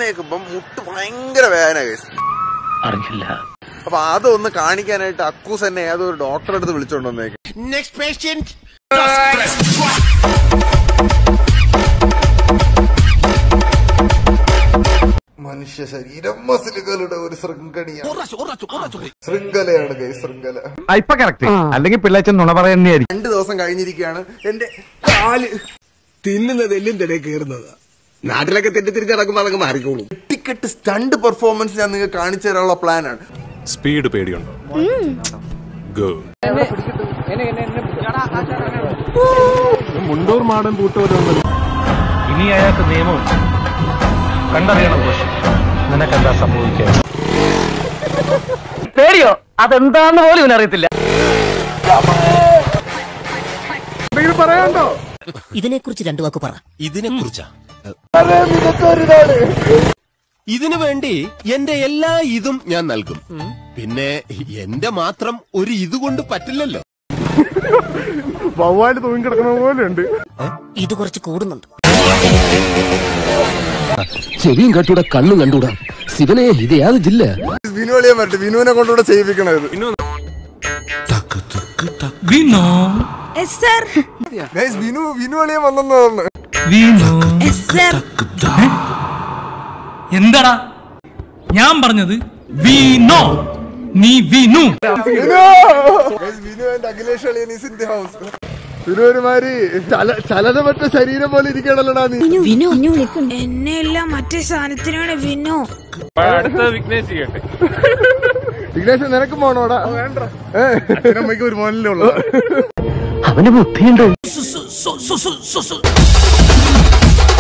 എഴുന്നേക്കുമ്പം മുട്ട് ഭയങ്കര വേദന കേസ് അറിഞ്ഞില്ല അപ്പൊ അതൊന്ന് കാണിക്കാനായിട്ട് അക്കൂസ് എന്നെ ഏതോ ഒരു ഡോക്ടറെ അടുത്ത് വിളിച്ചോണ്ട് വന്നേക്ക് മനുഷ്യ ശരീരം മസിലുകളുടെ ഒരു ശൃംഖണിയാണ് ശൃംഖലയാണ് കൈ ശൃംഖല ഇപ്പൊ കറക്റ്റ് അല്ലെങ്കിൽ പിള്ളേച്ചൻ നുണ പറയുന്നതായിരിക്കും രണ്ടു ദിവസം കഴിഞ്ഞിരിക്കുകയാണ് എന്റെ കാല് തിന്നുന്നത് എല്ലിന്റെ ഇടയിൽ കയറുന്നത് നാട്ടിലൊക്കെ തെറ്റി തിരിച്ച് നടക്കുമ്പോൾ അതൊക്കെ മാറിക്കോളും ടിക്കറ്റ് സ്റ്റണ്ട് പെർഫോമൻസ് ഞാൻ നിങ്ങൾക്ക് കാണിച്ചു തരാനുള്ള പ്ലാനാണ് സ്പീഡ് പേടിയുണ്ടോ ഗോ മുണ്ടൂർ മാടൻ പൂട്ടൂരൊന്നും ഇനി അയാൾക്ക് നിയമമുണ്ട് കണ്ടറിയണം കോശി നിനക്കെന്താ സംഭവിക്കുക പേടിയോ അതെന്താന്ന് പോലും ഇവനറിയത്തില്ല ഇതിനെക്കുറിച്ച് രണ്ടു വാക്ക് പറ ഇതിനെ കുറിച്ചാ ഇതിനു വേണ്ടി എന്റെ എല്ലാ ഇതും ഞാൻ നൽകും പിന്നെ എന്റെ മാത്രം ഒരു ഇത് കൊണ്ട് പറ്റില്ലല്ലോ വവ്വാല് തൂങ്ങിക്കിടക്കണ പോലെ ഉണ്ട് ഇത് കുറച്ച് കൂടുന്നുണ്ട് ചെവിയും കണ്ടൂടാ കണ്ണും കണ്ടൂടാ ശിവനെ ഇത് യാത് ജില്ല വിനു അളിയാൻ പറ്റും വിനുവിനെ കൊണ്ടുകൂടെ ചെയ്യിപ്പിക്കണത് Guys, വിനു വിനു അളിയാൻ വന്നെന്ന് പറഞ്ഞു എന്താടാ ഞാൻ പറഞ്ഞത് വീണോ നീ വീണു വിനു Guys, വിനു ആൻഡ് അഖിലേഷ് അളിയൻ is in the house. Vinu ഒരുമാതിരി ചല ചലനമറ്റ ശരീരം പോലെ ഇരിക്കണല്ലോടാ നീ എന്നെയല്ല മറ്റേ സാധനത്തിനാണ് വിനു അടുത്ത വിഘ്നേഷ് ചെയ്യട്ടെ വിഘ്നേഷ് നിനക്ക് പോണോടാ വേണ്ട അമ്മയ്ക്ക് ഒരു മോനല്ലേ ഉള്ളൂ അവന് ബുദ്ധിയുണ്ട് സു- സു- സു- സു- സു- സു-